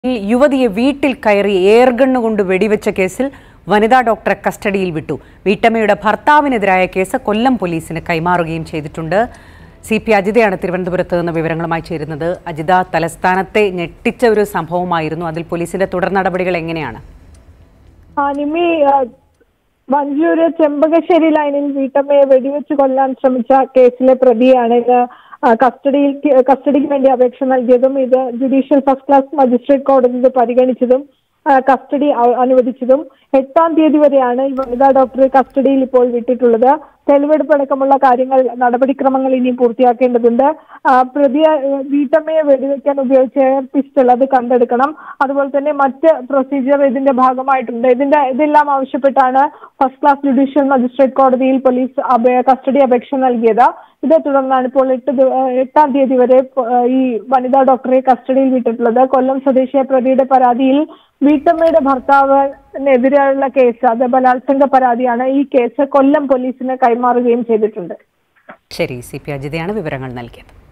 യുവതിയെ വീട്ടിൽ കയറി എയർഗണ്ണ് കൊണ്ട് വെടിവെച്ച കേസിൽ വനിതാ ഡോക്ടറെ കസ്റ്റഡിയിൽ വിട്ടു വീട്ടമ്മയുടെ ഭർത്താവിനെതിരായ കേസ് കൊല്ലം പോലീസിന് കൈമാറുകയും ചെയ്തിട്ടുണ്ട് സി പി അജിതയാണ് തിരുവനന്തപുരത്ത് നിന്ന് വിവരങ്ങളുമായി ചേരുന്നത് അജിത തലസ്ഥാനത്തെ ഞെട്ടിച്ച ഒരു സംഭവമായിരുന്നു അതിൽ പോലീസിന്റെ തുടർ നടപടികൾ എങ്ങനെയാണ് അനിമി ആ, മഞ്ചൂര് ചെമ്പകശ്ശേരി ലൈനിൽ വീട്ടമ്മയെ വെടിവെച്ച് കൊല്ലാൻ ശ്രമിച്ച കേസിലെ പ്രതിയാണ് ഇത് ആ, കസ്റ്റഡിയിൽ കസ്റ്റഡിക്ക് വേണ്ടി അപേക്ഷ നൽകിയതും ഇത് ജുഡീഷ്യൽ ഫസ്റ്റ് ക്ലാസ് മജിസ്ട്രേറ്റ് കോടതി ഇത് പരിഗണിച്ചതും ആ, കസ്റ്റഡി അ- അനുവദിച്ചതും എട്ടാം തീയതി വരെയാണ് ഈ വനിതാ ഡോക്ടറെ കസ്റ്റഡിയിൽ ഇപ്പോൾ വിട്ടിട്ടുള്ളത് തെളിവെടുപ്പ് അടക്കമുള്ള കാര്യങ്ങൾ നടപടിക്രമങ്ങൾ ഇനി പൂർത്തിയാക്കേണ്ടതുണ്ട് ആ, പ്രതിയെ ഏ, വീട്ടമ്മയെ വെടിവെക്കാൻ ഉപയോഗിച്ച എയർ പിസ്റ്റൾ അത് കണ്ടെടുക്കണം അതുപോലെ തന്നെ മറ്റ് പ്രൊസീജിയർ ഇതിന്റെ ഭാഗമായിട്ടുണ്ട് ഇതിന്റെ ഇതെല്ലാം ആവശ്യപ്പെട്ടാണ് ഫസ്റ്റ് ക്ലാസ് ജുഡീഷ്യൽ മജിസ്ട്രേറ്റ് കോടതിയിൽ പോലീസ് അപേ- കസ്റ്റഡി അപേക്ഷ നൽകിയത് ഇതേ തുടർന്നാണ് ഇപ്പോൾ എട്ട് ദിവ- ഏഹ് എട്ടാം തീയതി വരെ പ- ഏഹ് ഈ വനിതാ ഡോക്ടറെ കസ്റ്റഡിയിൽ വിട്ടിട്ടുള്ളത് കൊല്ലം സ്വദേശിയ പ്രതിയുടെ പരാതിയിൽ വീട്ടമ്മയുടെ ഭർത്താവിനെതിരെയുള്ള കേസ് അത് ബലാത്സംഗ പരാതിയാണ് ഈ കേസ് കൊല്ലം പോലീസിന് കൈമാറുകയും ചെയ്തിട്ടുണ്ട് ശരി സി പി അജിതയാണ് വിവരങ്ങൾ നൽകിയത്